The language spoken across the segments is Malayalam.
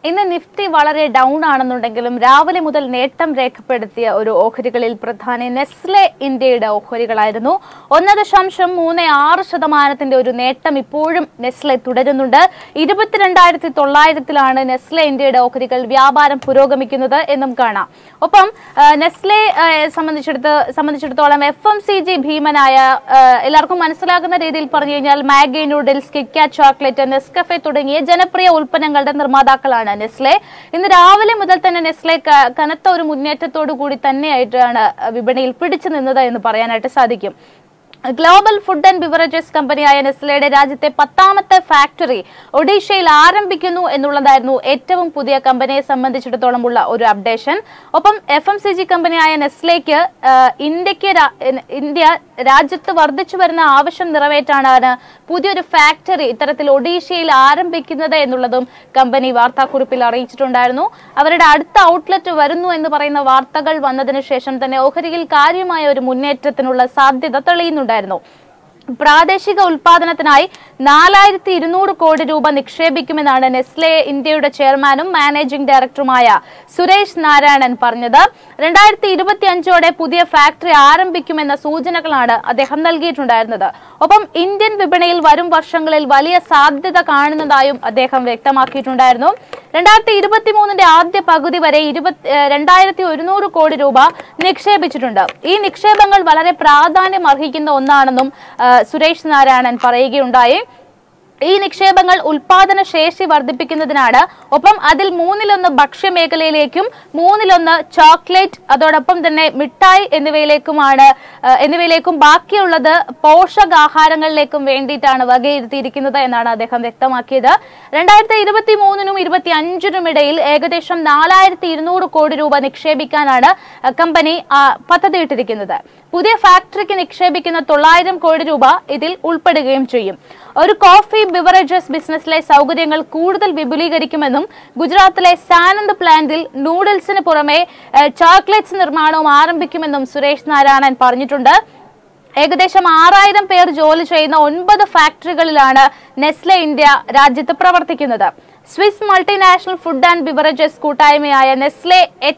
ഇന്ന് നിഫ്റ്റി വളരെ ഡൗൺ ആണെന്നുണ്ടെങ്കിലും രാവിലെ മുതൽ നേട്ടം രേഖപ്പെടുത്തിയ ഒരു ഓഹരികളിൽ പ്രധാന നെസ്ലെ ഇന്ത്യയുടെ ഓഹരികളായിരുന്നു ഒന്ന് ദശാംശം മൂന്ന് ആറ് ശതമാനത്തിന്റെ ഒരു നേട്ടം ഇപ്പോഴും നെസ്ലെ തുടരുന്നുണ്ട് ഇരുപത്തിരണ്ടായിരത്തി തൊള്ളായിരത്തിലാണ് നെസ്ലെ ഇന്ത്യയുടെ ഓഹരികൾ വ്യാപാരം പുരോഗമിക്കുന്നത് എന്നും കാണാം ഒപ്പം ആ, നെസ്ലെ ആ, സംബന്ധിച്ചിടത്ത് സംബന്ധിച്ചിടത്തോളം എഫ് എം സി ജി ഭീമനായ ആ, എല്ലാവർക്കും മനസ്സിലാകുന്ന രീതിയിൽ പറഞ്ഞു കഴിഞ്ഞാൽ Maggi noodles KitKat chocolate Nescafe തുടങ്ങിയ ജനപ്രിയ ഉൽപ്പന്നങ്ങളുടെ നിർമ്മാതാക്കളാണ് നെസ്ലെ ഇന്ന് രാവിലെ മുതൽ തന്നെ നെസ്ലെ ക- കനത്ത ഒരു മുന്നേറ്റത്തോടു കൂടി തന്നെയായിട്ടാണ് വിപണിയിൽ പിടിച്ചു നിന്നത് എന്ന് പറയാനായിട്ട് സാധിക്കും ഗ്ലോബൽ ഫുഡ് ആൻഡ് ബിവറേജസ് കമ്പനിയായ നെസ്ലയുടെ രാജ്യത്തെ പത്താമത്തെ ഫാക്ടറി ഒഡീഷയിൽ ആരംഭിക്കുന്നു എന്നുള്ളതായിരുന്നു ഏറ്റവും പുതിയ കമ്പനിയെ സംബന്ധിച്ചിടത്തോളം ഉള്ള ഒരു അപ്ഡേഷൻ ഒപ്പം എഫ് എം സി ജി കമ്പനിയായ നെസ്ലേക്ക് ആ, ഇന്ത്യക്ക് രാ- ഇന്ത്യ രാജ്യത്ത് വർദ്ധിച്ചു വരുന്ന ആവശ്യം നിറവേറ്റാനാണ് പുതിയൊരു ഫാക്ടറി ഇത്തരത്തിൽ ഒഡീഷയിൽ ആരംഭിക്കുന്നത് എന്നുള്ളതും കമ്പനി വാർത്താക്കുറിപ്പിൽ അറിയിച്ചിട്ടുണ്ടായിരുന്നു അവരുടെ അടുത്ത ഔട്ട്ലെറ്റ് വരുന്നു എന്ന് പറയുന്ന വാർത്തകൾ വന്നതിന് ശേഷം തന്നെ ഓഹരിയിൽ കാര്യമായ ഒരു മുന്നേറ്റത്തിനുള്ള സാധ്യത തെളിയുന്നുണ്ടായിരുന്നു പ്രാദേശിക ഉൽപാദനത്തിനായി നാലായിരത്തി ഇരുന്നൂറ് കോടി രൂപ നിക്ഷേപിക്കുമെന്നാണ് നെസ്ലെ ഇന്ത്യയുടെ ചെയർമാനും മാനേജിംഗ് ഡയറക്ടറുമായ സുരേഷ് നാരായണൻ പറഞ്ഞത് രണ്ടായിരത്തി ഇരുപത്തി അഞ്ചോടെ പുതിയ ഫാക്ടറി ആരംഭിക്കുമെന്ന സൂചനകളാണ് അദ്ദേഹം നൽകിയിട്ടുണ്ടായിരുന്നത് ഒപ്പം ഇന്ത്യൻ വിപണിയിൽ വരും വർഷങ്ങളിൽ വലിയ സാധ്യത കാണുന്നതായും അദ്ദേഹം വ്യക്തമാക്കിയിട്ടുണ്ടായിരുന്നു രണ്ടായിരത്തി ഇരുപത്തി മൂന്നിന്റെ ആദ്യ പകുതി വരെ ഇരുപത്തി രണ്ടായിരത്തി ഒരുന്നൂറ് കോടി രൂപ നിക്ഷേപിച്ചിട്ടുണ്ട് ഈ നിക്ഷേപങ്ങൾ വളരെ പ്രാധാന്യം അർഹിക്കുന്ന ഒന്നാണെന്നും ആ, സുരേഷ് നാരായണൻ പറയുകയുണ്ടായി ഈ നിക്ഷേപങ്ങൾ ഉൽപാദന ശേഷി വർദ്ധിപ്പിക്കുന്നതിനാണ് ഒപ്പം അതിൽ മൂന്നിലൊന്ന് ഭക്ഷ്യമേഖലയിലേക്കും മൂന്നിലൊന്ന് ചോക്ലേറ്റ് അതോടൊപ്പം തന്നെ മിഠായി എന്നിവയിലേക്കുമാണ് ആ, എന്നിവയിലേക്കും ബാക്കിയുള്ളത് പോഷകാഹാരങ്ങളിലേക്കും വേണ്ടിയിട്ടാണ് വകയിരുത്തിയിരിക്കുന്നത് എന്നാണ് അദ്ദേഹം വ്യക്തമാക്കിയത് രണ്ടായിരത്തി ഇരുപത്തി മൂന്നിനും ഇരുപത്തി അഞ്ചിനും ഇടയിൽ ഏകദേശം നാലായിരത്തി ഇരുന്നൂറ് കോടി രൂപ നിക്ഷേപിക്കാനാണ് ആ, കമ്പനി ആ, പദ്ധതിയിട്ടിരിക്കുന്നത് പുതിയ ഫാക്ടറിക്ക് നിക്ഷേപിക്കുന്ന തൊള്ളായിരം കോടി രൂപ ഇതിൽ ഉൾപ്പെടുകയും ചെയ്യും ഒരു കോഫി ബിവറേജസ് ബിസിനസ്സിലെ സൗകര്യങ്ങൾ കൂടുതൽ വിപുലീകരിക്കുമെന്നും ഗുജറാത്തിലെ സാനന്ദ് പ്ലാന്റിൽ നൂഡിൽസിന് പുറമെ ഏഹ്, ചോക്ലേറ്റ്സ് നിർമ്മാണവും ആരംഭിക്കുമെന്നും സുരേഷ് നാരായണൻ പറഞ്ഞിട്ടുണ്ട് ഏകദേശം ആറായിരം പേർ ജോലി ചെയ്യുന്ന ഒൻപത് ഫാക്ടറികളിലാണ് നെസ്ലെ ഇന്ത്യ രാജ്യത്ത് പ്രവർത്തിക്കുന്നത് Swiss multinational food and beverages കൂട്ടായ്മയായ നെസ്ലെ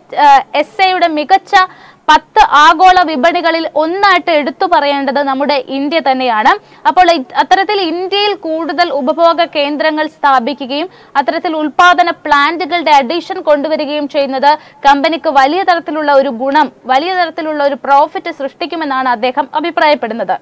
എസ് എയുടെ മികച്ച പത്ത് ആഗോള വിപണികളിൽ ഒന്നായിട്ട് എടുത്തു പറയേണ്ടത് നമ്മുടെ ഇന്ത്യ തന്നെയാണ് അപ്പോൾ ഇത് അത്തരത്തിൽ ഇന്ത്യയിൽ കൂടുതൽ ഉപഭോഗ കേന്ദ്രങ്ങൾ സ്ഥാപിക്കുകയും അത്തരത്തിൽ ഉൽപാദന പ്ലാന്റുകളുടെ അഡീഷൻ കൊണ്ടുവരികയും ചെയ്യുന്നത് കമ്പനിക്ക് വലിയ തരത്തിലുള്ള ഒരു ഗുണം വലിയ തരത്തിലുള്ള ഒരു പ്രോഫിറ്റ് സൃഷ്ടിക്കുമെന്നാണ് അദ്ദേഹം അഭിപ്രായപ്പെടുന്നത്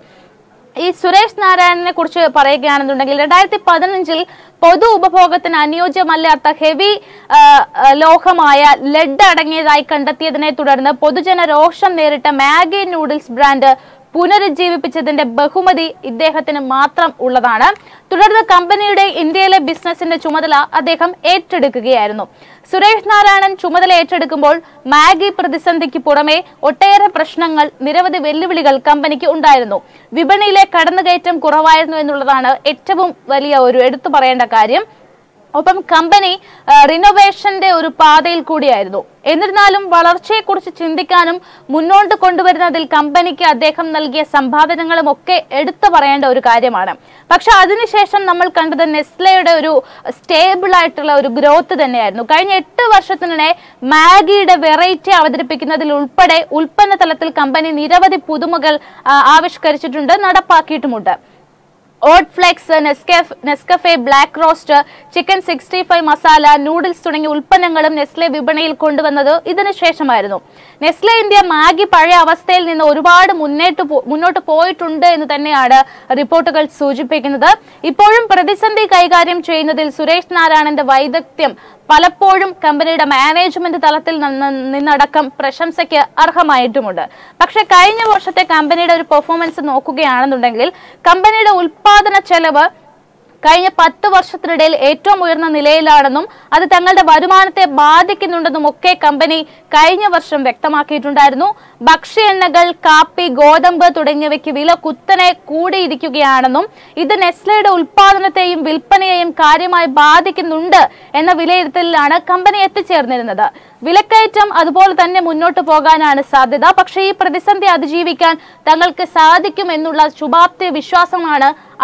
ഈ സുരേഷ് നാരായണനെ കുറിച്ച് പറയുകയാണെന്നുണ്ടെങ്കിൽ രണ്ടായിരത്തി പതിനഞ്ചിൽ പൊതു ഉപഭോഗത്തിന് അനുയോജ്യമല്ലാത്ത ഹെവി ആ, ആ, ലോഹമായ ലെഡ് അടങ്ങിയതായി കണ്ടെത്തിയതിനെ തുടർന്ന് പൊതുജന രോഷം നേരിട്ട മാഗി നൂഡിൽസ് ബ്രാൻഡ് പുനരുജ്ജീവിപ്പിച്ചതിന്റെ ബഹുമതി ഇദ്ദേഹത്തിന് മാത്രം ഉള്ളതാണ് തുടർന്ന് കമ്പനിയുടെ ഇന്ത്യയിലെ ബിസിനസിന്റെ ചുമതല അദ്ദേഹം ഏറ്റെടുക്കുകയായിരുന്നു സുരേഷ് നാരായണൻ ചുമതല ഏറ്റെടുക്കുമ്പോൾ മാഗി പ്രതിസന്ധിക്ക് പുറമെ ഒട്ടേറെ പ്രശ്നങ്ങൾ നിരവധി വെല്ലുവിളികൾ കമ്പനിക്ക് ഉണ്ടായിരുന്നു വിപണിയിലെ കടന്നുകയറ്റം കുറവായിരുന്നു എന്നുള്ളതാണ് ഏറ്റവും വലിയ ഒരു എടുത്തു പറയേണ്ട കാര്യം ഒപ്പം കമ്പനി ആ, റിനോവേഷന്റെ ഒരു പാതയിൽ കൂടിയായിരുന്നു എന്നിരുന്നാലും വളർച്ചയെക്കുറിച്ച് ചിന്തിക്കാനും മുന്നോട്ട് കൊണ്ടുവരുന്നതിൽ കമ്പനിക്ക് അദ്ദേഹം നൽകിയ സംഭാവനകളും ഒക്കെ എടുത്തു പറയേണ്ട ഒരു കാര്യമാണ് പക്ഷെ അതിനുശേഷം നമ്മൾ കണ്ടത് നെസ്ലയുടെ ഒരു സ്റ്റേബിൾ ആയിട്ടുള്ള ഒരു ഗ്രോത്ത് തന്നെയായിരുന്നു കഴിഞ്ഞ എട്ട് വർഷത്തിനിടെ മാഗിയുടെ വെറൈറ്റി അവതരിപ്പിക്കുന്നതിൽ ഉൾപ്പെടെ ഉൽപ്പന്ന തലത്തിൽ കമ്പനി നിരവധി പുതുമകൾ ആ, ആവിഷ്കരിച്ചിട്ടുണ്ട് നടപ്പാക്കിയിട്ടുമുണ്ട് ഓട്ട് ഫ്ലെക്സ് നെസ്കഫ് Nescafe black roast chicken sixty five masala noodles തുടങ്ങിയ ഉൽപ്പന്നങ്ങളും നെസ്ലെ വിപണിയിൽ കൊണ്ടുവന്നത് ഇതിനു ശേഷമായിരുന്നു നെസ്ലെ ഇന്ത്യ മാഗി പഴയ അവസ്ഥയിൽ നിന്ന് ഒരുപാട് മുന്നേറ്റ് പോ- മുന്നോട്ട് പോയിട്ടുണ്ട് എന്ന് തന്നെയാണ് റിപ്പോർട്ടുകൾ സൂചിപ്പിക്കുന്നത് ഇപ്പോഴും പ്രതിസന്ധി കൈകാര്യം ചെയ്യുന്നതിൽ സുരേഷ് നാരായണന്റെ വൈദഗ്ധ്യം പലപ്പോഴും കമ്പനിയുടെ മാനേജ്മെന്റ് തലത്തിൽ നിന്ന് നിന്നടക്കം പ്രശംസയ്ക്ക് അർഹമായിട്ടുമുണ്ട് പക്ഷെ കഴിഞ്ഞ വർഷത്തെ കമ്പനിയുടെ ഒരു പെർഫോമൻസ് നോക്കുകയാണെന്നുണ്ടെങ്കിൽ കമ്പനിയുടെ ഉൽപാദന ചെലവ് കഴിഞ്ഞ പത്ത് വർഷത്തിനിടയിൽ ഏറ്റവും ഉയർന്ന നിലയിലാണെന്നും അത് തങ്ങളുടെ വരുമാനത്തെ ബാധിക്കുന്നുണ്ടെന്നും ഒക്കെ കമ്പനി കഴിഞ്ഞ വർഷം വ്യക്തമാക്കിയിട്ടുണ്ടായിരുന്നു ഭക്ഷ്യ എണ്ണകൾ കാപ്പി ഗോതമ്പ് തുടങ്ങിയവയ്ക്ക് വില കുത്തനെ കൂടിയിരിക്കുകയാണെന്നും ഇത് നെസ്ലയുടെ ഉൽപാദനത്തെയും വിൽപ്പനയെയും കാര്യമായി ബാധിക്കുന്നുണ്ട് എന്ന വിലയിരുത്തലിലാണ് കമ്പനി എത്തിച്ചേർന്നിരുന്നത് വിലക്കയറ്റം അതുപോലെ തന്നെ മുന്നോട്ട് പോകാനാണ് സാധ്യത പക്ഷേ ഈ പ്രതിസന്ധി അതിജീവിക്കാൻ തങ്ങൾക്ക് സാധിക്കും എന്നുള്ള ശുഭാപ്തി വിശ്വാസമാണ്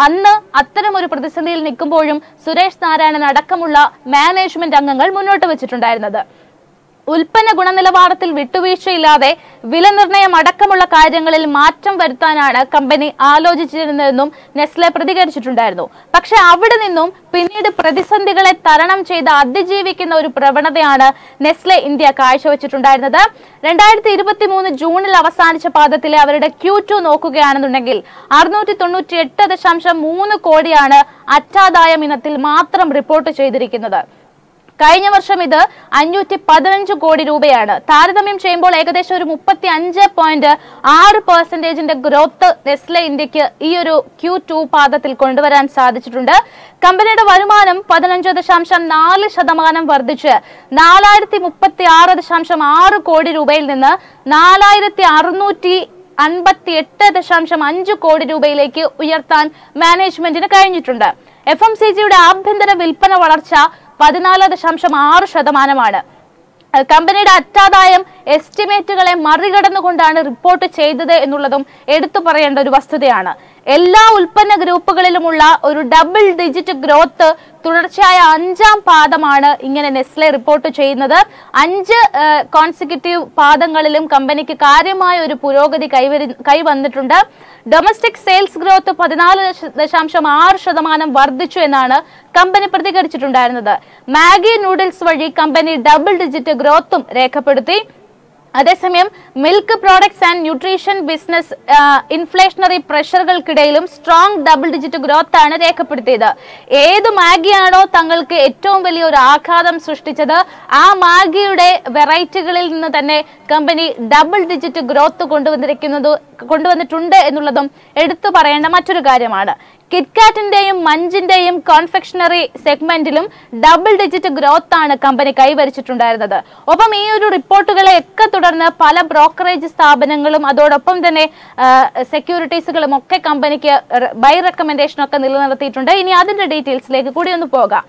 അന്ന് അത്തരം ഒരു പ്രതിസന്ധിയിൽ നിൽക്കുമ്പോഴും സുരേഷ് നാരായണൻ അടക്കമുള്ള മാനേജ്മെന്റ് അംഗങ്ങൾ മുന്നോട്ട് വെച്ചിട്ടുണ്ടായിരുന്നത് ഉൽപ്പന്ന ഗുണനിലവാരത്തിൽ വിട്ടുവീഴ്ചയില്ലാതെ വില നിർണ്ണയം അടക്കമുള്ള കാര്യങ്ങളിൽ മാറ്റം വരുത്താനാണ് കമ്പനി ആലോചിച്ചിരുന്നതെന്നും നെസ്ലെ പ്രതികരിച്ചിട്ടുണ്ടായിരുന്നു പക്ഷെ അവിടെ നിന്നും പിന്നീട് പ്രതിസന്ധികളെ തരണം ചെയ്ത് അതിജീവിക്കുന്ന ഒരു പ്രവണതയാണ് നെസ്ലെ ഇന്ത്യ കാഴ്ചവെച്ചിട്ടുണ്ടായിരുന്നത് രണ്ടായിരത്തി ഇരുപത്തി മൂന്ന് ജൂണിൽ അവസാനിച്ച പാദത്തിലെ അവരുടെ ക്യൂ ടു നോക്കുകയാണെന്നുണ്ടെങ്കിൽ അറുന്നൂറ്റി തൊണ്ണൂറ്റി എട്ട് ദശാംശം മൂന്ന് കോടിയാണ് അറ്റാദായം ഇനത്തിൽ മാത്രം റിപ്പോർട്ട് ചെയ്തിരിക്കുന്നത് കഴിഞ്ഞ വർഷം ഇത് അഞ്ഞൂറ്റി പതിനഞ്ച് കോടി രൂപയാണ് താരതമ്യം ചെയ്യുമ്പോൾ ഏകദേശം ഒരു മുപ്പത്തി അഞ്ച് പോയിന്റ് ആറ് പെർസെന്റേജിന്റെ ഗ്രോത്ത് നെസ്ലെ ഇന്ത്യക്ക് ഈ ഒരു ക്യൂ ടു പാദത്തിൽ കൊണ്ടുവരാൻ സാധിച്ചിട്ടുണ്ട് കമ്പനിയുടെ വരുമാനം പതിനഞ്ച് ദശാംശം നാല് ശതമാനം വർദ്ധിച്ച് നാലായിരത്തി മുപ്പത്തി ആറ് ദശാംശം ആറ് കോടി രൂപയിൽ നിന്ന് നാലായിരത്തി അറുന്നൂറ്റി അൻപത്തി എട്ട് ദശാംശം അഞ്ച് കോടി രൂപയിലേക്ക് ഉയർത്താൻ മാനേജ്മെന്റിന് കഴിഞ്ഞിട്ടുണ്ട് എഫ് എം സി ജിയുടെ ആഭ്യന്തര വിൽപ്പന വളർച്ച പതിനാല് ദശാംശം ആറ് ശതമാനമാണ് അഹ് കമ്പനിയുടെ അറ്റാദായം എസ്റ്റിമേറ്റുകളെ മറികടന്നുകൊണ്ടാണ് റിപ്പോർട്ട് ചെയ്തത് എന്നുള്ളതും എടുത്തു പറയേണ്ട ഒരു വസ്തുതയാണ് എല്ലാ ഉൽപ്പന്ന ഗ്രൂപ്പുകളിലുമുള്ള ഒരു ഡബിൾ ഡിജിറ്റ് ഗ്രോത്ത് തുടർച്ചയായ അഞ്ചാം പാദമാണ് ഇങ്ങനെ നെസ്ലെ റിപ്പോർട്ട് ചെയ്യുന്നത് അഞ്ച് കോൺസിക്യൂട്ടീവ് പാദങ്ങളിലും കമ്പനിക്ക് കാര്യമായ ഒരു പുരോഗതി കൈവരി കൈവന്നിട്ടുണ്ട് ഡൊമസ്റ്റിക് സെയിൽസ് ഗ്രോത്ത് പതിനാല് ദശ- ദശാംശം ആറ് ശതമാനം വർദ്ധിച്ചു എന്നാണ് കമ്പനി പ്രതികരിച്ചിട്ടുണ്ടായിരുന്നത് മാഗി നൂഡിൽസ് വഴി കമ്പനി ഡബിൾ ഡിജിറ്റ് ഗ്രോത്തും രേഖപ്പെടുത്തി അതേസമയം milk products and nutrition business inflationary പ്രഷറുകൾക്കിടയിലും സ്ട്രോങ് ഡബിൾ ഡിജിറ്റ് ഗ്രോത്ത് ആണ് രേഖപ്പെടുത്തിയത് ഏത് മാഗിയാണോ തങ്ങൾക്ക് ഏറ്റവും വലിയ ഒരു ആഘാതം സൃഷ്ടിച്ചത് ആ മാഗിയുടെ വെറൈറ്റികളിൽ നിന്ന് തന്നെ കമ്പനി ഡബിൾ ഡിജിറ്റ് ഗ്രോത്ത് കൊണ്ടുവന്നിരിക്കുന്നത് കൊണ്ടുവന്നിട്ടുണ്ട് എന്നുള്ളതും എടുത്തു പറയേണ്ട മറ്റൊരു കാര്യമാണ് കിറ്റ്കാറ്റിന്റെയും മഞ്ചിന്റെയും കോൺഫെക്ഷണറി സെഗ്മെന്റിലും ഡബിൾ ഡിജിറ്റ് ഗ്രോത്ത് ആണ് കമ്പനി കൈവരിച്ചിട്ടുണ്ടായിരുന്നത് ഒപ്പം ഈ ഒരു റിപ്പോർട്ടുകളെ ഒക്കെ തുടർന്ന് പല ബ്രോക്കറേജ് സ്ഥാപനങ്ങളും അതോടൊപ്പം തന്നെ സെക്യൂരിറ്റീസുകളും ഒക്കെ കമ്പനിക്ക് ബൈ റെക്കമെൻഡേഷൻ ഒക്കെ നിലനിർത്തിയിട്ടുണ്ട് ഇനി അതിന്റെ ഡീറ്റെയിൽസിലേക്ക് കൂടി ഒന്ന് പോകാം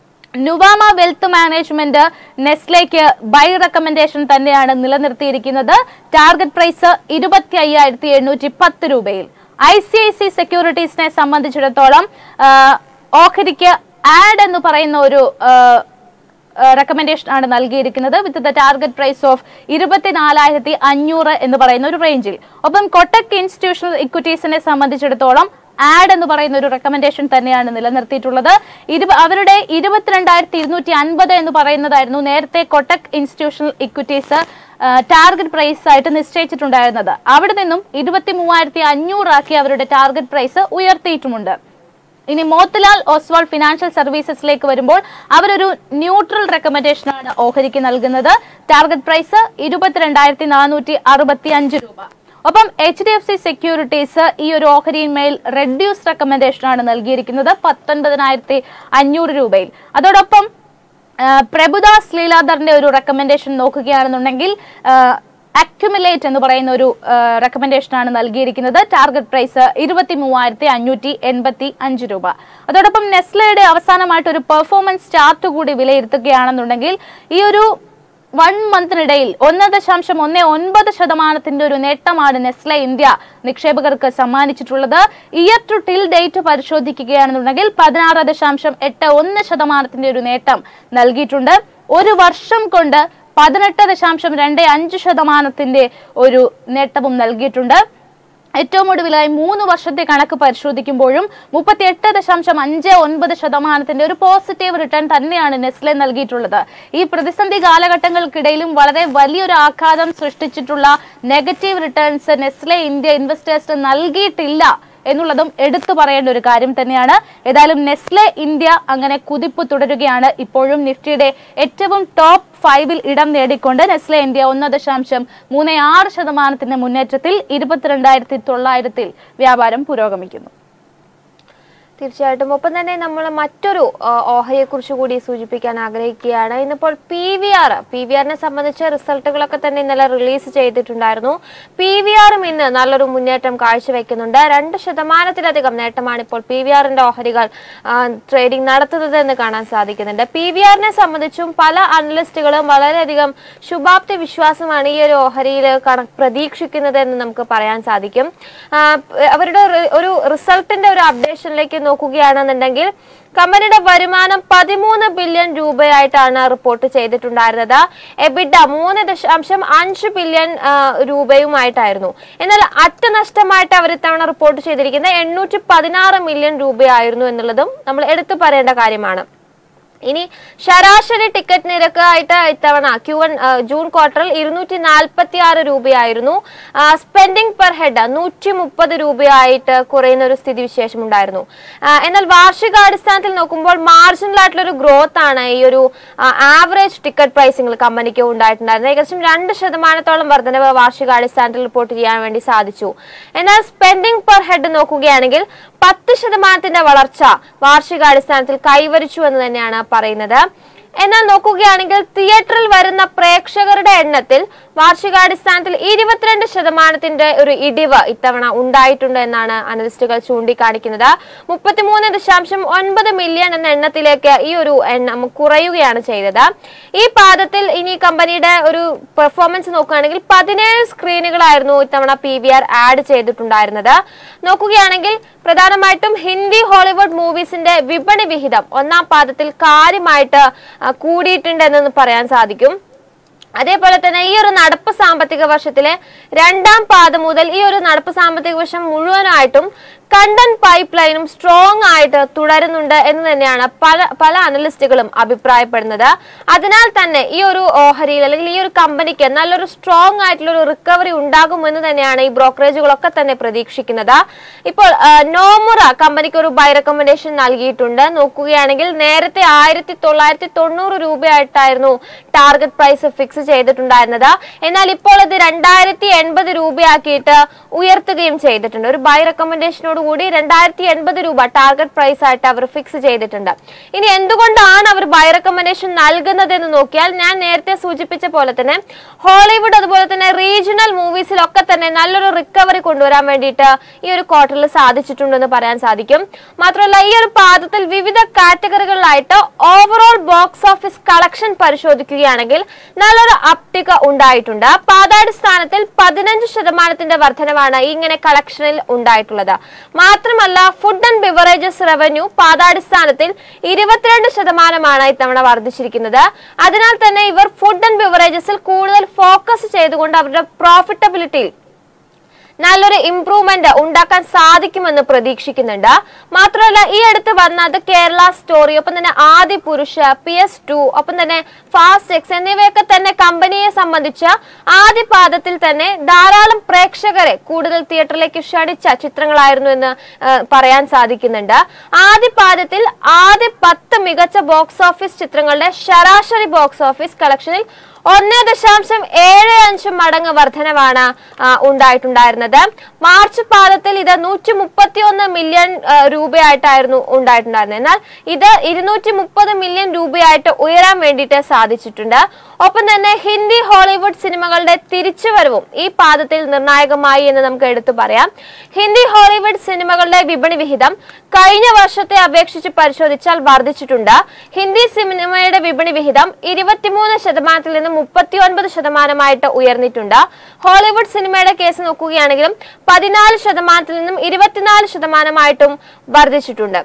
നുവാമ വെൽത്ത് മാനേജ്മെന്റ് നെസ്ലേക്ക് ബൈ റെക്കമെൻഡേഷൻ തന്നെയാണ് നിലനിർത്തിയിരിക്കുന്നത് ടാർഗറ്റ് പ്രൈസ് ഇരുപത്തി അയ്യായിരത്തി എണ്ണൂറ്റി പത്ത് രൂപയിൽ ഐ സി ഐ സി സെക്യൂരിറ്റീസിനെ സംബന്ധിച്ചിടത്തോളം ആ, ഓഹരിക്ക് ആഡ് എന്ന് പറയുന്ന ഒരു ആ, റെക്കമെൻഡേഷൻ ആണ് നൽകിയിരിക്കുന്നത് with the target price of ഇരുപത്തിനാലായിരത്തി അഞ്ഞൂറ് എന്ന് പറയുന്ന ഒരു റേഞ്ചിൽ ഒപ്പം കൊട്ടക് ഇൻസ്റ്റിറ്റ്യൂഷണൽ ഇക്വിറ്റീസിനെ സംബന്ധിച്ചിടത്തോളം ആഡ് എന്ന് പറയുന്ന ഒരു റെക്കമെൻഡേഷൻ തന്നെയാണ് നിലനിർത്തിയിട്ടുള്ളത് ഇരുപ അവരുടെ ഇരുപത്തിരണ്ടായിരത്തി ഇരുന്നൂറ്റി അൻപത് എന്ന് പറയുന്നതായിരുന്നു നേരത്തെ Kotak institutional equities target price ആയിട്ട് നിശ്ചയിച്ചിട്ടുണ്ടായിരുന്നത് അവിടെ നിന്നും ഇരുപത്തി മൂവായിരത്തി അഞ്ഞൂറാക്കി അവരുടെ ടാർഗറ്റ് പ്രൈസ് ഉയർത്തിയിട്ടുമുണ്ട് ഇനി മോത്തിലാൽ ഓസ്വാൾ ഫിനാൻഷ്യൽ സർവീസസിലേക്ക് വരുമ്പോൾ അവരൊരു ന്യൂട്രൽ റെക്കമെൻഡേഷൻ ആണ് ഓഹരിക്ക് നൽകുന്നത് ടാർഗറ്റ് പ്രൈസ് ഇരുപത്തിരണ്ടായിരത്തി നാനൂറ്റി അറുപത്തി അഞ്ച് രൂപ ഒപ്പം H D F C securities ഈ ഒരു ഓഹരിയിന്മേൽ റെഡ്യൂസ് റെക്കമെൻഡേഷൻ ആണ് നൽകിയിരിക്കുന്നത് പത്തൊൻപതിനായിരത്തി അഞ്ഞൂറ് രൂപയിൽ അതോടൊപ്പം ആ, പ്രഭുദാസ് ലീലാധറിന്റെ ഒരു റെക്കമെൻഡേഷൻ നോക്കുകയാണെന്നുണ്ടെങ്കിൽ അക്യുമുലേറ്റ് എന്ന് പറയുന്ന ഒരു റെക്കമെൻഡേഷൻ ആണ് നൽകിയിരിക്കുന്നത് ടാർഗറ്റ് പ്രൈസ് ഇരുപത്തി മൂവായിരത്തി അഞ്ഞൂറ്റി എൺപത്തി അഞ്ച് രൂപ അതോടൊപ്പം നെസ്ലയുടെ അവസാനമായിട്ട് ഒരു പെർഫോമൻസ് ചാർട്ട് കൂടി വിലയിരുത്തുകയാണെന്നുണ്ടെങ്കിൽ ഈ ഒരു വൺ മന്തിനിടയിൽ ഒന്ന് ദശാംശം ഒന്ന് ഒൻപത് ശതമാനത്തിന്റെ ഒരു നേട്ടമാണ് നെസ്ലെ ഇന്ത്യ നിക്ഷേപകർക്ക് സമ്മാനിച്ചിട്ടുള്ളത് ഇയർ ടു ടിൽ ഡേറ്റ് പരിശോധിക്കുകയാണെന്നുണ്ടെങ്കിൽ പതിനാറ് ദശാംശം എട്ട് ഒന്ന് ശതമാനത്തിന്റെ ഒരു നേട്ടം നൽകിയിട്ടുണ്ട് ഒരു വർഷം കൊണ്ട് പതിനെട്ട് ദശാംശം രണ്ട് അഞ്ച് ശതമാനത്തിന്റെ ഒരു നേട്ടവും നൽകിയിട്ടുണ്ട് ഏറ്റവും ഒടുവിലായി മൂന്ന് വർഷത്തെ കണക്ക് പരിശോധിക്കുമ്പോഴും മുപ്പത്തി എട്ട് ദശാംശം അഞ്ച് ഒൻപത് ശതമാനത്തിന്റെ ഒരു പോസിറ്റീവ് റിട്ടേൺ തന്നെയാണ് നെസ്ലെ നൽകിയിട്ടുള്ളത് ഈ പ്രതിസന്ധി കാലഘട്ടങ്ങൾക്കിടയിലും വളരെ വലിയൊരു ആഘാതം സൃഷ്ടിച്ചിട്ടുള്ള നെഗറ്റീവ് റിട്ടേൺസ് നെസ്ലെ ഇന്ത്യ ഇൻവെസ്റ്റേഴ്സിന് നൽകിയിട്ടില്ല എന്നുള്ളതും എടുത്തു പറയേണ്ട ഒരു കാര്യം തന്നെയാണ് ഏതായാലും നെസ്ലെ ഇന്ത്യ അങ്ങനെ കുതിപ്പ് തുടരുകയാണ് ഇപ്പോഴും നിഫ്റ്റിയുടെ ഏറ്റവും ടോപ്പ് ഫൈവിൽ ഇടം നേടിക്കൊണ്ട് നെസ്ലെ ഇന്ത്യ ഒന്ന് ദശാംശം മൂന്ന് ആറ് ശതമാനത്തിന്റെ മുന്നേറ്റത്തിൽ ഇരുപത്തിരണ്ടായിരത്തി തൊള്ളായിരത്തിൽ വ്യാപാരം പുരോഗമിക്കുന്നു തീർച്ചയായിട്ടും ഒപ്പം തന്നെ നമ്മൾ മറ്റൊരു ഓഹരിയെ കുറിച്ച് കൂടി സൂചിപ്പിക്കാൻ ആഗ്രഹിക്കുകയാണ് ഇന്നിപ്പോൾ P V R P V ആറിനെ സംബന്ധിച്ച റിസൾട്ടുകളൊക്കെ തന്നെ ഇന്നലെ റിലീസ് ചെയ്തിട്ടുണ്ടായിരുന്നു പി വി ആറും ഇന്ന് നല്ലൊരു മുന്നേറ്റം കാഴ്ചവെക്കുന്നുണ്ട് രണ്ട് ശതമാനത്തിലധികം നേട്ടമാണ് ഇപ്പോൾ പി വി ആറിന്റെ ഓഹരികൾ ട്രേഡിംഗ് നടത്തുന്നത് എന്ന് കാണാൻ സാധിക്കുന്നുണ്ട് പി വി ആറിനെ സംബന്ധിച്ചും പല അനലിസ്റ്റുകളും വളരെയധികം ശുഭാപ്തി വിശ്വാസമാണ് ഈ ഒരു ഓഹരിയിൽ കണ പ്രതീക്ഷിക്കുന്നത് എന്ന് നമുക്ക് പറയാൻ സാധിക്കും ആ, അവരുടെ റി- ഒരു റിസൾട്ടിന്റെ ഒരു അപ്ഡേഷനിലേക്ക് നോക്കുകയാണെന്നുണ്ടെങ്കിൽ കമ്പനിയുടെ വരുമാനം പതിമൂന്ന് ബില്യൺ രൂപയായിട്ടാണ് റിപ്പോർട്ട് ചെയ്തിട്ടുണ്ടായിരുന്നത് എബിഡ മൂന്ന് ദശാംശം അഞ്ച് ബില്യൺ ആ, രൂപയുമായിട്ടായിരുന്നു എന്നാൽ അറ്റ നഷ്ടമായിട്ട് അവർ ഇത്തവണ റിപ്പോർട്ട് ചെയ്തിരിക്കുന്നത് എണ്ണൂറ്റി പതിനാറ് മില്യൺ രൂപയായിരുന്നു എന്നുള്ളതും നമ്മൾ എടുത്തു പറയേണ്ട കാര്യമാണ് ഇനി ശരാശരി ടിക്കറ്റ് നിരക്ക് ആയിട്ട് ഇത്തവണ ക്യൂ വൺ ജൂൺ ക്വാർട്ടറിൽ ഇരുന്നൂറ്റി നാൽപ്പത്തി ആറ് രൂപയായിരുന്നു സ്പെൻഡിംഗ് പെർ ഹെഡ് നൂറ്റി മുപ്പത് രൂപയായിട്ട് കുറയുന്ന ഒരു സ്ഥിതിവിശേഷം ഉണ്ടായിരുന്നു ആ, എന്നാൽ വാർഷികാടിസ്ഥാനത്തിൽ നോക്കുമ്പോൾ മാർജിനൽ ആയിട്ടുള്ള ഒരു ഗ്രോത്ത് ആണ് ഈ ഒരു ആവറേജ് ടിക്കറ്റ് പ്രൈസിംഗിൽ കമ്പനിക്ക് ഉണ്ടായിട്ടുണ്ടായിരുന്നത് ഏകദേശം രണ്ട് ശതമാനത്തോളം വർധനവ് വാർഷികാടിസ്ഥാനത്തിൽ റിപ്പോർട്ട് ചെയ്യാൻ വേണ്ടി സാധിച്ചു എന്നാൽ സ്പെൻഡിംഗ് പെർ ഹെഡ് നോക്കുകയാണെങ്കിൽ പത്ത് ശതമാനത്തിന്റെ വളർച്ച വാർഷികാടിസ്ഥാനത്തിൽ കൈവരിച്ചു എന്ന് തന്നെയാണ് പറയുന്നത് എന്നാൽ നോക്കുകയാണെങ്കിൽ തിയേറ്ററിൽ വരുന്ന പ്രേക്ഷകരുടെ എണ്ണത്തിൽ വാർഷികാടിസ്ഥാനത്തിൽ ഇരുപത്തിരണ്ട് ശതമാനത്തിന്റെ ഒരു ഇടിവ് ഇത്തവണ ഉണ്ടായിട്ടുണ്ട് എന്നാണ് അനലിസ്റ്റുകൾ ചൂണ്ടിക്കാണിക്കുന്നത് മുപ്പത്തിമൂന്ന് ദശാംശം ഒൻപത് മില്യൺ എന്ന എണ്ണത്തിലേക്ക് ഈ ഒരു എണ്ണം കുറയുകയാണ് ചെയ്തത് ഈ പാദത്തിൽ ഇനി കമ്പനിയുടെ ഒരു പെർഫോമൻസ് നോക്കുകയാണെങ്കിൽ പതിനേഴ് സ്ക്രീനുകളായിരുന്നു ഇത്തവണ പി വി ആർ ആഡ് ചെയ്തിട്ടുണ്ടായിരുന്നത് നോക്കുകയാണെങ്കിൽ പ്രധാനമായിട്ടും ഹിന്ദി ഹോളിവുഡ് മൂവീസിന്റെ വിപണി വിഹിതം ഒന്നാം പാദത്തിൽ കാര്യമായിട്ട് ആ, കൂടിയിട്ടുണ്ട് എന്ന് പറയാൻ സാധിക്കും അതേപോലെ തന്നെ ഈ ഒരു നടപ്പ് സാമ്പത്തിക വർഷത്തിലെ രണ്ടാം പാദം മുതൽ ഈ ഒരു നടപ്പ് സാമ്പത്തിക വർഷം മുഴുവനായിട്ടും കണ്ടന്റ് പൈപ്പ് ലൈനും സ്ട്രോങ് ആയിട്ട് തുടരുന്നുണ്ട് എന്ന് തന്നെയാണ് പല പല അനലിസ്റ്റുകളും അഭിപ്രായപ്പെടുന്നത് അതിനാൽ തന്നെ ഈ ഒരു ഓഹരിയിൽ അല്ലെങ്കിൽ ഈ ഒരു കമ്പനിക്ക് നല്ലൊരു സ്ട്രോങ് ആയിട്ടുള്ള ഒരു റിക്കവറി ഉണ്ടാകുമെന്ന് തന്നെയാണ് ഈ ബ്രോക്കറേജുകളൊക്കെ തന്നെ പ്രതീക്ഷിക്കുന്നത് ഇപ്പോൾ ആ, നോമുറ കമ്പനിക്ക് ഒരു ബൈ റെക്കമെൻഡേഷൻ നൽകിയിട്ടുണ്ട് നോക്കുകയാണെങ്കിൽ നേരത്തെ ആയിരത്തി തൊള്ളായിരത്തി തൊണ്ണൂറ് രൂപയായിട്ടായിരുന്നു ടാർഗറ്റ് പ്രൈസ് ഫിക്സ് ചെയ്തിട്ടുണ്ടായിരുന്നത് എന്നാൽ ഇപ്പോൾ ഇത് രണ്ടായിരത്തി എൺപത് രൂപയാക്കിയിട്ട് ഉയർത്തുകയും ചെയ്തിട്ടുണ്ട് ഒരു ബൈ റെക്കമെൻഡേഷനോട് കൂടി രണ്ടായിരത്തി എൺപത് രൂപ ടാർഗറ്റ് പ്രൈസ് ആയിട്ട് അവർ ഫിക്സ് ചെയ്തിട്ടുണ്ട് ഇനി എന്തുകൊണ്ടാണ് അവർ ബൈ റെക്കമെൻഡേഷൻ നൽകുന്നത് എന്ന് നോക്കിയാൽ ഞാൻ നേരത്തെ സൂചിപ്പിച്ച പോലെ തന്നെ ഹോളിവുഡ് അതുപോലെ തന്നെ റീജിയണൽ മൂവീസിലൊക്കെ തന്നെ നല്ലൊരു റിക്കവറി കൊണ്ടുവരാൻ വേണ്ടിയിട്ട് ഈ ഒരു ക്വാർട്ടറിൽ സാധിച്ചിട്ടുണ്ടെന്ന് പറയാൻ സാധിക്കും മാത്രമല്ല ഈ ഒരു പാദത്തിൽ വിവിധ കാറ്റഗറികളിലായിട്ട് ഓവറോൾ ബോക്സ് ഓഫീസ് കളക്ഷൻ പരിശോധിക്കുകയാണെങ്കിൽ നല്ലൊരു അപ്റ്റിക ഉണ്ടായിട്ടുണ്ട് പാദാടിസ്ഥാനത്തിൽ പതിനഞ്ച് ശതമാനത്തിന്റെ വർധനവാണ് ഇങ്ങനെ കളക്ഷനിൽ ഉണ്ടായിട്ടുള്ളത് മാത്രമല്ല ഫുഡ് ആൻഡ് ബിവറേജസ് റവന്യൂ പാദാടിസ്ഥാനത്തിൽ ഇരുപത്തിരണ്ട് ശതമാനമാണ് ഇത്തവണ വർദ്ധിച്ചിരിക്കുന്നത് അതിനാൽ തന്നെ ഇവർ ഫുഡ് ആൻഡ് ബിവറേജസിൽ കൂടുതൽ ഫോക്കസ് ചെയ്തുകൊണ്ട് അവരുടെ പ്രോഫിറ്റബിലിറ്റിയിൽ നല്ലൊരു ഇംപ്രൂവ്മെന്റ് ഉണ്ടാക്കാൻ സാധിക്കുമെന്ന് പ്രതീക്ഷിക്കുന്നുണ്ട് മാത്രമല്ല ഈ അടുത്ത് വന്നത് കേരള സ്റ്റോറി ഒപ്പം തന്നെ ആദി പുരുഷ പി എസ് ടു ഒപ്പം തന്നെ ഫാസ്റ്റ് എക്സ് എന്നിവയൊക്കെ തന്നെ കമ്പനിയെ സംബന്ധിച്ച് ആദ്യ പാദത്തിൽ തന്നെ ധാരാളം പ്രേക്ഷകരെ കൂടുതൽ തിയേറ്ററിലേക്ക് ക്ഷണിച്ച ചിത്രങ്ങളായിരുന്നു എന്ന് ആ, പറയാൻ സാധിക്കുന്നുണ്ട് ആദ്യ പാദത്തിൽ ആദ്യ പത്ത് മികച്ച ബോക്സ് ഓഫീസ് ചിത്രങ്ങളുടെ ശരാശരി ബോക്സ് ഓഫീസ് കളക്ഷനിൽ ഒന്ന് ദശാംശം ഏഴ് അഞ്ച് മടങ്ങ് വർധനവാണ് ആ, ഉണ്ടായിട്ടുണ്ടായിരുന്നത് മാർച്ച് പാദത്തിൽ ഇത് നൂറ്റി മുപ്പത്തി ഒന്ന് മില്യൺ ആ, രൂപയായിട്ടായിരുന്നു ഉണ്ടായിട്ടുണ്ടായിരുന്നത് എന്നാൽ ഇത് ഇരുന്നൂറ്റി മുപ്പത് മില്യൺ രൂപയായിട്ട് ഉയരാൻ വേണ്ടിയിട്ട് സാധിച്ചിട്ടുണ്ട് ഒപ്പം തന്നെ ഹിന്ദി ഹോളിവുഡ് സിനിമകളുടെ തിരിച്ചുവരവും ഈ പാദത്തിൽ നിർണായകമായി എന്ന് നമുക്ക് എടുത്തു പറയാം ഹിന്ദി ഹോളിവുഡ് സിനിമകളുടെ വിപണി വിഹിതം കഴിഞ്ഞ വർഷത്തെ അപേക്ഷിച്ച് പരിശോധിച്ചാൽ വർദ്ധിച്ചിട്ടുണ്ട് ഹിന്ദി സിനിമയുടെ വിപണി വിഹിതം ഇരുപത്തിമൂന്ന് ശതമാനത്തിൽ നിന്ന് മുപ്പത്തി ഒൻപത് ശതമാനമായിട്ട് ഉയർന്നിട്ടുണ്ട് ഹോളിവുഡ് സിനിമയുടെ കേസ് നോക്കുകയാണെങ്കിലും പതിനാല് ശതമാനത്തിൽ നിന്നും ഇരുപത്തിനാല് ശതമാനമായിട്ടും വർദ്ധിച്ചിട്ടുണ്ട്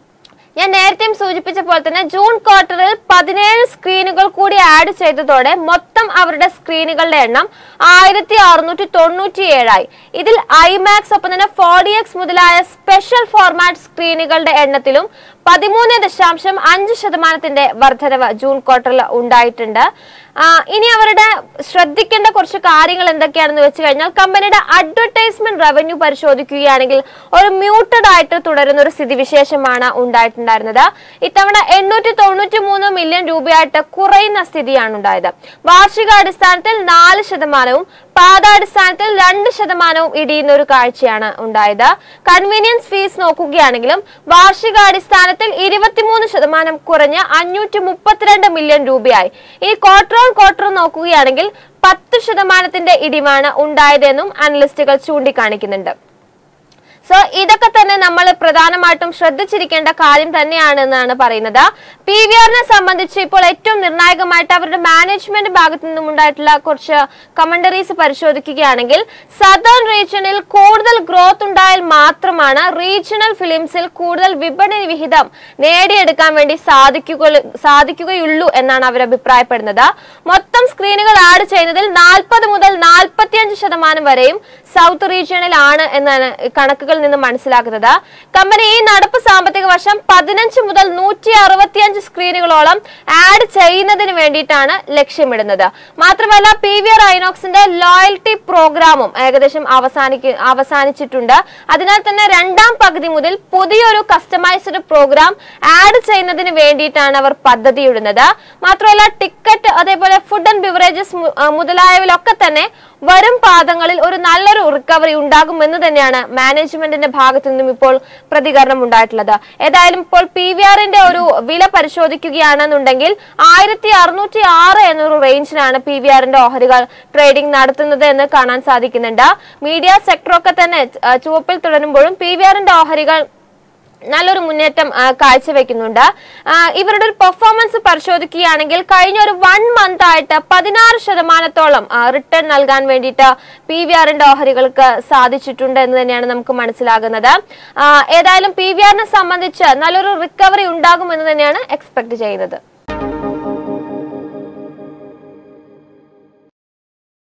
ഞാൻ നേരത്തെയും സൂചിപ്പിച്ച പോലെ തന്നെ ജൂൺ ക്വാർട്ടറിൽ പതിനേഴ് സ്ക്രീനുകൾ കൂടി ആഡ് ചെയ്തതോടെ മൊത്തം അവരുടെ സ്ക്രീനുകളുടെ എണ്ണം ആയിരത്തി അറുന്നൂറ്റി തൊണ്ണൂറ്റി ഏഴായി ഇതിൽ ഐമാക്സ് ഒപ്പം തന്നെ ഫോർഡി എക്സ് മുതലായ സ്പെഷ്യൽ ഫോർമാറ്റ് സ്ക്രീനുകളുടെ എണ്ണത്തിലും പതിമൂന്ന് ദശാംശം അഞ്ച് ശതമാനത്തിന്റെ വർധനവ് ജൂൺ ക്വാർട്ടറിൽ ഉണ്ടായിട്ടുണ്ട് ആ, ഇനി അവരുടെ ശ്രദ്ധിക്കേണ്ട കുറച്ച് കാര്യങ്ങൾ എന്തൊക്കെയാണെന്ന് വെച്ച് കഴിഞ്ഞാൽ കമ്പനിയുടെ അഡ്വർടൈസ്മെന്റ് റവന്യൂ പരിശോധിക്കുകയാണെങ്കിൽ ഒരു മ്യൂട്ടഡ് ആയിട്ട് തുടരുന്ന ഒരു സ്ഥിതിവിശേഷമാണ് ഉണ്ടായിട്ടുണ്ടായിരുന്നത് ഇത്തവണ എണ്ണൂറ്റി തൊണ്ണൂറ്റി മൂന്ന് മില്യൺ രൂപയായിട്ട് കുറയുന്ന സ്ഥിതിയാണ് ഉണ്ടായത് വാർഷികാടിസ്ഥാനത്തിൽ നാല് ശതമാനവും പാദാടിസ്ഥാനത്തിൽ രണ്ട് ശതമാനവും ഇടിയുന്ന ഒരു കാഴ്ചയാണ് ഉണ്ടായത് കൺവീനിയൻസ് ഫീസ് നോക്കുകയാണെങ്കിലും വാർഷികാടിസ്ഥാനത്തിൽ ഇരുപത്തിമൂന്ന് ശതമാനം കുറഞ്ഞ് അഞ്ഞൂറ്റി മുപ്പത്തിരണ്ട് മില്യൺ രൂപയായി ഈ ക്വാർട്ടർ ഓൺ ക്വാർട്ടർ നോക്കുകയാണെങ്കിൽ പത്ത് ശതമാനത്തിന്റെ ഇടിവാണ് ഉണ്ടായതെന്നും അനലിസ്റ്റുകൾ ചൂണ്ടിക്കാണിക്കുന്നുണ്ട് സോ ഇതൊക്കെ തന്നെ നമ്മൾ പ്രധാനമായിട്ടും ശ്രദ്ധിച്ചിരിക്കേണ്ട കാര്യം തന്നെയാണ് എന്നാണ് പറയുന്നത് പി വി ആറിനെ സംബന്ധിച്ച് ഇപ്പോൾ ഏറ്റവും നിർണായകമായിട്ട് അവരുടെ മാനേജ്മെന്റ് ഭാഗത്തു നിന്നും ഉണ്ടായിട്ടുള്ള കുറച്ച് കമന്ററീസ് പരിശോധിക്കുകയാണെങ്കിൽ സദേൺ റീജിയനിൽ കൂടുതൽ ഗ്രോത്ത് ഉണ്ടായാൽ മാത്രമാണ് റീജിയണൽ ഫിലിംസിൽ കൂടുതൽ വിപണി വിഹിതം നേടിയെടുക്കാൻ വേണ്ടി സാധിക്കുക സാധിക്കുകയുള്ളൂ എന്നാണ് അവർ അഭിപ്രായപ്പെടുന്നത് മൊത്തം സ്ക്രീനുകൾ ആഡ് ചെയ്യുന്നതിൽ നാൽപ്പത് മുതൽ നാൽപ്പത്തിയഞ്ച് ശതമാനം വരെയും സൗത്ത് റീജിയണിലാണ് എന്നാണ് കണക്കുകളിൽ നിന്ന് മനസ്സിലാക്കുന്നത് കമ്പനി ഈ നടപ്പ് സാമ്പത്തിക വർഷം പതിനഞ്ച് മുതൽ നൂറ്റി അറുപത്തിയഞ്ച് സ്ക്രീനുകളോളം ആഡ് ചെയ്യുന്നതിന് വേണ്ടിയിട്ടാണ് ലക്ഷ്യമിടുന്നത് മാത്രമല്ല പി വി ആർ ഐനോക്സിന്റെ ലോയൽറ്റി പ്രോഗ്രാമും ഏകദേശം അവസാനിക്ക അവസാനിച്ചിട്ടുണ്ട് അതിനാൽ തന്നെ രണ്ടാം പകുതി മുതൽ പുതിയൊരു കസ്റ്റമൈസ്ഡ് പ്രോഗ്രാം ആഡ് ചെയ്യുന്നതിന് വേണ്ടിയിട്ടാണ് അവർ പദ്ധതിയിടുന്നത് മാത്രമല്ല ടിക്കറ്റ് അതേപോലെ ഫുഡ് ആൻഡ് ബിവറേജസ് മുതലായവയിലൊക്കെ തന്നെ വരും പാദങ്ങളിൽ ഒരു നല്ലൊരു റിക്കവറി ഉണ്ടാകുമെന്ന് തന്നെയാണ് മാനേജ്മെന്റിന്റെ ഭാഗത്തു നിന്നും ഇപ്പോൾ പ്രതികരണം ഉണ്ടായിട്ടുള്ളത് ഏതായാലും ഇപ്പോൾ പി വി ആറിന്റെ ഒരു വില പരിശോധിക്കുകയാണെന്നുണ്ടെങ്കിൽ ആയിരത്തി അറുന്നൂറ്റി ആറ് എന്നൊരു റേഞ്ചിലാണ് പി വി ആറിന്റെ ഓഹരികൾ ട്രേഡിംഗ് നടത്തുന്നത് എന്ന് കാണാൻ സാധിക്കുന്നുണ്ട് മീഡിയ സെക്ടറൊക്കെ തന്നെ ആ, ചുവപ്പിൽ തുടരുമ്പോഴും പി വി ആറിന്റെ ഓഹരികൾ നല്ലൊരു മുന്നേറ്റം ആ, കാഴ്ചവെക്കുന്നുണ്ട് ആ, ഇവരുടെ ഒരു പെർഫോമൻസ് പരിശോധിക്കുകയാണെങ്കിൽ കഴിഞ്ഞ ഒരു വൺ മന്ത് ആയിട്ട് പതിനാറ് ശതമാനത്തോളം റിട്ടേൺ നൽകാൻ വേണ്ടിയിട്ട് പി വി ആറിന്റെ ഓഹരികൾക്ക് സാധിച്ചിട്ടുണ്ട് എന്ന് തന്നെയാണ് നമുക്ക് മനസ്സിലാകുന്നത് ആ, ഏതായാലും പി വി ആറിനെ സംബന്ധിച്ച് നല്ലൊരു റിക്കവറി ഉണ്ടാകുമെന്ന് തന്നെയാണ് എക്സ്പെക്ട് ചെയ്യുന്നത്